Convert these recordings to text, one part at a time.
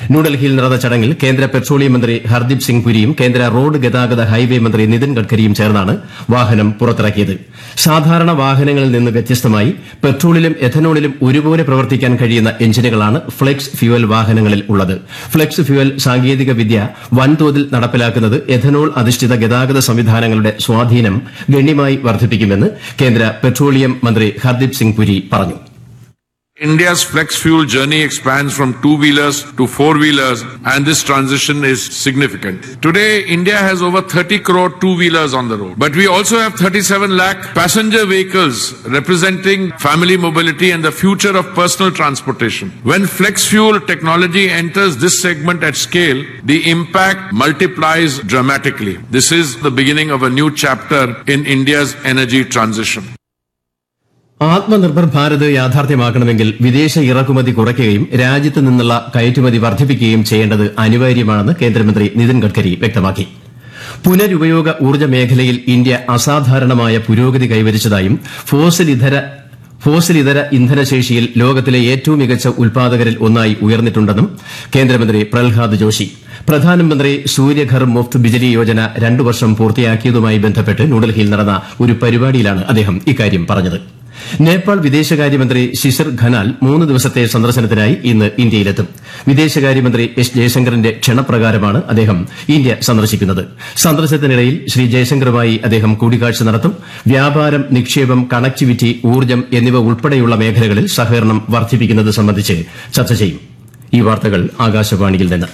ന്യൂഡൽഹിയിൽ നടന്ന ചടങ്ങിൽ കേന്ദ്ര പെട്രോളിയം മന്ത്രി ഹർദീപ് സിംഗ് പുരിയും കേന്ദ്ര റോഡ് ഗതാഗത ഹൈവേ മന്ത്രി നിതിൻ ഗഡ്കരിയും ചേർന്നാണ് വാഹനം പുറത്തിറക്കിയത് സാധാരണ വാഹനങ്ങളിൽ നിന്ന് വ്യത്യസ്തമായി പെട്രോളിലും എഥനോളിലും ഒരുപോലെ പ്രവർത്തിക്കാൻ കഴിയുന്ന എഞ്ചിനുകളാണ് ഫ്ലെക്സ് ഫ്യൂവൽ വാഹനങ്ങളിൽ ഉള്ളത് ഫ്ലെക്സ് ഫ്യൂവൽ സാങ്കേതിക വിദ്യ വൻതോതിൽ നടപ്പിലാക്കുന്നത് എഥനോൾ അധിഷ്ഠിത ഗതാഗത സംവിധാനങ്ങളുടെ സ്വാധീനം ഗണ്യമായി വർദ്ധിപ്പിക്കുമെന്ന് കേന്ദ്ര പെട്രോളിയം മന്ത്രി ഹർദീപ് സിംഗ് പുരി പറഞ്ഞു India's flex fuel journey expands from two wheelers to four wheelers, and this transition is significant. Today, India has over 30 crore two wheelers on the road, but we also have 37 lakh passenger vehicles representing family mobility and the future of personal transportation. When flex fuel technology enters this segment at scale, the impact multiplies dramatically. This is the beginning of a new chapter in India's energy transition. Atmanirbhar Bharat യാഥാർത്ഥ്യമാക്കണമെങ്കിൽ വിദേശ ഇറക്കുമതി കുറയ്ക്കുകയും രാജ്യത്ത് നിന്നുള്ള കയറ്റുമതി വർദ്ധിപ്പിക്കുകയും ചെയ്യേണ്ടത് അനിവാര്യമാണെന്ന് കേന്ദ്രമന്ത്രി നിതിൻ ഗഡ്കരി വ്യക്തമാക്കി പുനരുപയോഗ ഊർജ്ജ മേഖലയിൽ ഇന്ത്യ അസാധാരണമായ പുരോഗതി കൈവരിച്ചതായും ഫോസിൽ ഇതര ഫോസിൽ ഇതര ഇന്ധനശേഷിയിൽ ലോകത്തിലെ ഏറ്റവും മികച്ച ഉൽപാദകരിൽ ഒന്നായി ഉയർന്നിട്ടുണ്ടെന്നും കേന്ദ്രമന്ത്രി പ്രഹ്ലാദ് ജോഷി പ്രധാനമന്ത്രി സൂര്യഘർ മുഫ്ത് ബിജലി യോജന രണ്ടു വർഷം പൂർത്തിയാക്കിയതുമായി ബന്ധപ്പെട്ട് ന്യൂഡൽഹിയിൽ നടന്ന ഒരു പരിപാടിയിലാണ് അദ്ദേഹം ഇക്കാര്യം പറഞ്ഞത് നേപ്പാൾ വിദേശകാര്യമന്ത്രി ശിശിർ ഖനാൽ മൂന്ന് ദിവസത്തെ സന്ദർശനത്തിനായി ഇന്ന് ഇന്ത്യയിലെത്തും വിദേശകാര്യമന്ത്രി എസ് ജയശങ്കറിന്റെ ക്ഷണപ്രകാരമാണ് അദ്ദേഹം ഇന്ത്യ സന്ദർശിക്കുന്നത് സന്ദർശനത്തിനിടയിൽ ശ്രീ ജയശങ്കറുമായി അദ്ദേഹം കൂടിക്കാഴ്ച നടത്തും വ്യാപാരം നിക്ഷേപം കണക്ടിവിറ്റി ഊർജ്ജം എന്നിവ ഉൾപ്പെടെയുള്ള മേഖലകളിൽ സഹകരണം വർദ്ധിപ്പിക്കുന്നത് സംബന്ധിച്ച് ചർച്ച ചെയ്യും ഈ വാർത്തകൾ ആകാശവാണിയിൽ നിന്ന്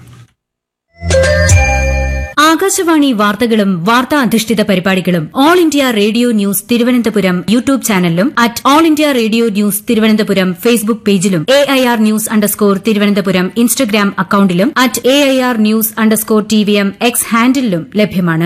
ആകാശവാണി വാർത്തകളും വാർത്താ അധിഷ്ഠിത പരിപാടികളും all India radio news Thiruvananthapuram YouTube ചാനലിലും at all India radio news Thiruvananthapuram Facebook പേജിലും A I R news underscore Thiruvananthapuram Instagram അക്കൌണ്ടിലും at A I R news underscore T V M X ഹാൻഡിലും ലഭ്യമാണ്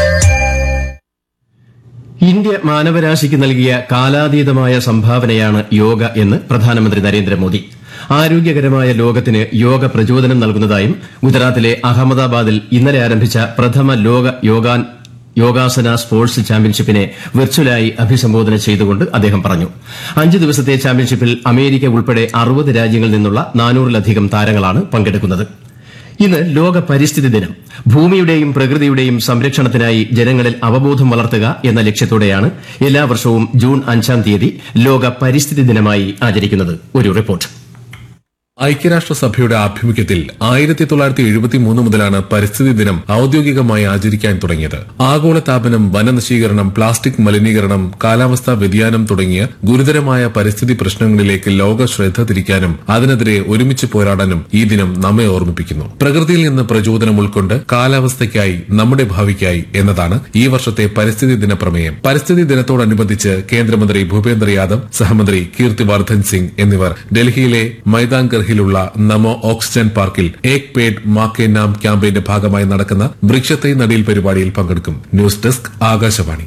ഇന്ത്യ മാനവരാശിക്ക് നൽകിയ കാലാതീതമായ സംഭാവനയാണ് യോഗ എന്ന് പ്രധാനമന്ത്രി നരേന്ദ്രമോദി ആരോഗ്യകരമായ ലോകത്തിന് യോഗ പ്രചോദനം നൽകുന്നതായും ഗുജറാത്തിലെ അഹമ്മദാബാദിൽ ഇന്നലെ ആരംഭിച്ച പ്രഥമ ലോക യോഗാൻ യോഗാസന സ്പോർട്സ് ചാമ്പ്യൻഷിപ്പിനെ വെർച്വലായി അഭിസംബോധന ചെയ്തുകൊണ്ട് അദ്ദേഹം പറഞ്ഞു അഞ്ച് ദിവസത്തെ ചാമ്പ്യൻഷിപ്പിൽ അമേരിക്ക ഉൾപ്പെടെ അറുപത് രാജ്യങ്ങളിൽ നിന്നുള്ള നാനൂറിലധികം താരങ്ങളാണ് പങ്കെടുക്കുന്നത് ഇന്ന് ലോക പരിസ്ഥിതി ദിനം ഭൂമിയുടെയും പ്രകൃതിയുടെയും സംരക്ഷണത്തിനായി ജനങ്ങളിൽ അവബോധം വളർത്തുക എന്ന ലക്ഷ്യത്തോടെയാണ് എല്ലാ വർഷവും ജൂൺ അഞ്ചാം തീയതി ലോക പരിസ്ഥിതി ദിനമായി ആചരിക്കുന്നത് ഒരു റിപ്പോർട്ട് ഐക്യരാഷ്ട്രസഭയുടെ ആഭിമുഖ്യത്തിൽ ആയിരത്തി തൊള്ളായിരത്തി എഴുപത്തി മൂന്ന് മുതലാണ് പരിസ്ഥിതി ദിനം ഔദ്യോഗികമായി ആചരിക്കാൻ തുടങ്ങിയത് ആഗോളതാപനം വനനശീകരണം പ്ലാസ്റ്റിക് മലിനീകരണം കാലാവസ്ഥാ വ്യതിയാനം തുടങ്ങിയ ഗുരുതരമായ പരിസ്ഥിതി പ്രശ്നങ്ങളിലേക്ക് ലോക ശ്രദ്ധ തിരിക്കാനും അതിനെതിരെ ഒരുമിച്ച് പോരാടാനും ഈ ദിനം നമ്മെ ഓർമ്മിപ്പിക്കുന്നു പ്രകൃതിയിൽ നിന്ന് പ്രചോദനം ഉൾക്കൊണ്ട് കാലാവസ്ഥയ്ക്കായി നമ്മുടെ ഭാവിക്കായി എന്നതാണ് ഈ വർഷത്തെ പരിസ്ഥിതി ദിന പ്രമേയം പരിസ്ഥിതി ദിനത്തോടനുബന്ധിച്ച് കേന്ദ്രമന്ത്രി ഭൂപേന്ദ്ര യാദവ് സഹമന്ത്രി കീർത്തിവർദ്ധൻ സിംഗ് എന്നിവർ ഡൽഹിയിലെ മൈതാങ്കർ ഹിലുള്ള നമോ ഓക്സിജൻ പാർക്കിൽ ഏക് പേഡ് മാക്കേ നാം ക്യാമ്പയിന്റെ ഭാഗമായി നടക്കുന്ന വൃക്ഷത്തൈ നടീൽ പരിപാടിയിൽ പങ്കെടുക്കും ന്യൂസ് ഡെസ്ക് ആകാശവാണി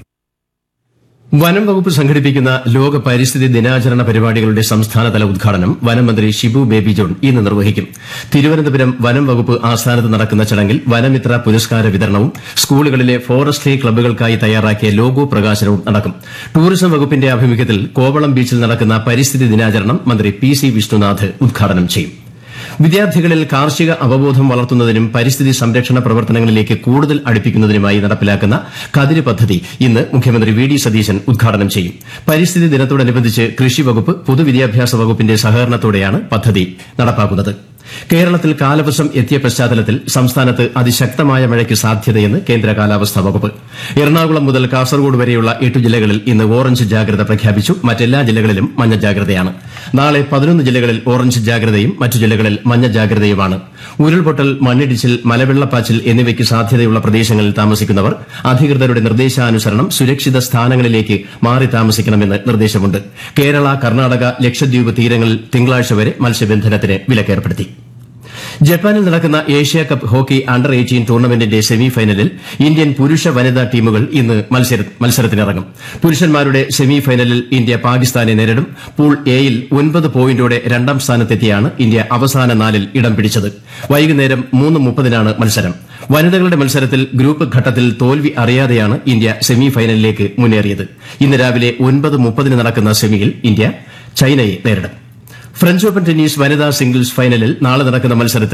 വനം വകുപ്പ് സംഘടിപ്പിക്കുന്ന ലോക പരിസ്ഥിതി ദിനാചരണ പരിപാടികളുടെ സംസ്ഥാനതല ഉദ്ഘാടനം വനമന്ത്രി ഷിബു ബേബി ജോൺ ഇന്ന് നിർവഹിക്കും തിരുവനന്തപുരം വനം വകുപ്പ് ആസ്ഥാനത്ത് നടക്കുന്ന ചടങ്ങിൽ വനമിത്ര പുരസ്കാര വിതരണവും സ്കൂളുകളിലെ ഫോറസ്ട്രി ക്ലബ്ബുകൾക്കായി തയ്യാറാക്കിയ ലോഗോ പ്രകാശനവും നടക്കും ടൂറിസം വകുപ്പിന്റെ ആഭിമുഖ്യത്തിൽ കോവളം ബീച്ചിൽ നടക്കുന്ന പരിസ്ഥിതി ദിനാചരണം മന്ത്രി പി സി വിഷ്ണുനാഥ് ഉദ്ഘാടനം ചെയ്യും വിദ്യാർത്ഥികളിൽ കാർഷിക അവബോധം വളർത്തുന്നതിനും പരിസ്ഥിതി സംരക്ഷണ പ്രവർത്തനങ്ങളിലേക്ക് കൂടുതൽ അടുപ്പിക്കുന്നതിനുമായി നടപ്പിലാക്കുന്ന കതിര് പദ്ധതി ഇന്ന് മുഖ്യമന്ത്രി വി ഡി സതീശൻ ഉദ്ഘാടനം ചെയ്യും പരിസ്ഥിതി ദിനത്തോടനുബന്ധിച്ച് കൃഷി വകുപ്പ് പൊതുവിദ്യാഭ്യാസ വകുപ്പിന്റെ സഹകരണത്തോടെയാണ് പദ്ധതി നടപ്പാക്കുന്നത് കേരളത്തിൽ കാലവർഷം എത്തിയ പശ്ചാത്തലത്തിൽ സംസ്ഥാനത്ത് അതിശക്തമായ മഴയ്ക്ക് സാധ്യതയെന്ന് കേന്ദ്ര കാലാവസ്ഥാ വകുപ്പ് എറണാകുളം മുതൽ കാസർഗോഡ് വരെയുള്ള എട്ട് ജില്ലകളിൽ ഇന്ന് ഓറഞ്ച് ജാഗ്രത പ്രഖ്യാപിച്ചു മറ്റെല്ലാ ജില്ലകളിലും മഞ്ഞ ജാഗ്രതയാണ് നാളെ പതിനൊന്ന് ജില്ലകളിൽ ഓറഞ്ച് ജാഗ്രതയും മറ്റു ജില്ലകളിൽ മഞ്ഞ ജാഗ്രതയുമാണ് ഉരുൾപൊട്ടൽ മണ്ണിടിച്ചിൽ മലവെള്ളപ്പാച്ചിൽ എന്നിവയ്ക്ക് സാധ്യതയുള്ള പ്രദേശങ്ങളിൽ താമസിക്കുന്നവർ അധികൃതരുടെ നിർദ്ദേശാനുസരണം സുരക്ഷിത സ്ഥാനങ്ങളിലേക്ക് മാറി താമസിക്കണമെന്ന് നിർദ്ദേശമുണ്ട് കേരള കർണാടക ലക്ഷദ്വീപ് തീരങ്ങളിൽ തിങ്കളാഴ്ച വരെ മത്സ്യബന്ധനത്തിന് വിലക്കേർപ്പെടുത്തി ജപ്പാനിൽ നടക്കുന്ന Asia cup hockey under eighteen ടൂർണമെന്റിന്റെ സെമി ഫൈനലിൽ ഇന്ത്യൻ പുരുഷ വനിതാ ടീമുകൾ ഇന്ന് മത്സര- മത്സരത്തിനിറങ്ങും പുരുഷന്മാരുടെ സെമി ഫൈനലിൽ ഇന്ത്യ പാകിസ്ഥാനെ നേരിടും പൂൾ എയിൽ ഒൻപത് പോയിന്റോടെ രണ്ടാം സ്ഥാനത്തെത്തിയാണ് ഇന്ത്യ അവസാന നാലിൽ ഇടം പിടിച്ചത് വൈകുന്നേരം മൂന്ന് മുപ്പതിനാണ് മത്സരം വനിതകളുടെ മത്സരത്തിൽ ഗ്രൂപ്പ് ഘട്ടത്തിൽ തോൽവി അറിയാതെയാണ് ഇന്ത്യ സെമി ഫൈനലിലേക്ക് മുന്നേറിയത് ഇന്ന് രാവിലെ ഒൻപത് മുപ്പതിന് നടക്കുന്ന സെമിയിൽ ഇന്ത്യ ചൈനയെ നേരിടും ഫ്രഞ്ച് ഓപ്പൺ ടെന്നീസ് വനിതാ സിംഗിൾസ് ഫൈനലിൽ നാളെ നടക്കുന്ന മത്സരത്തിൽ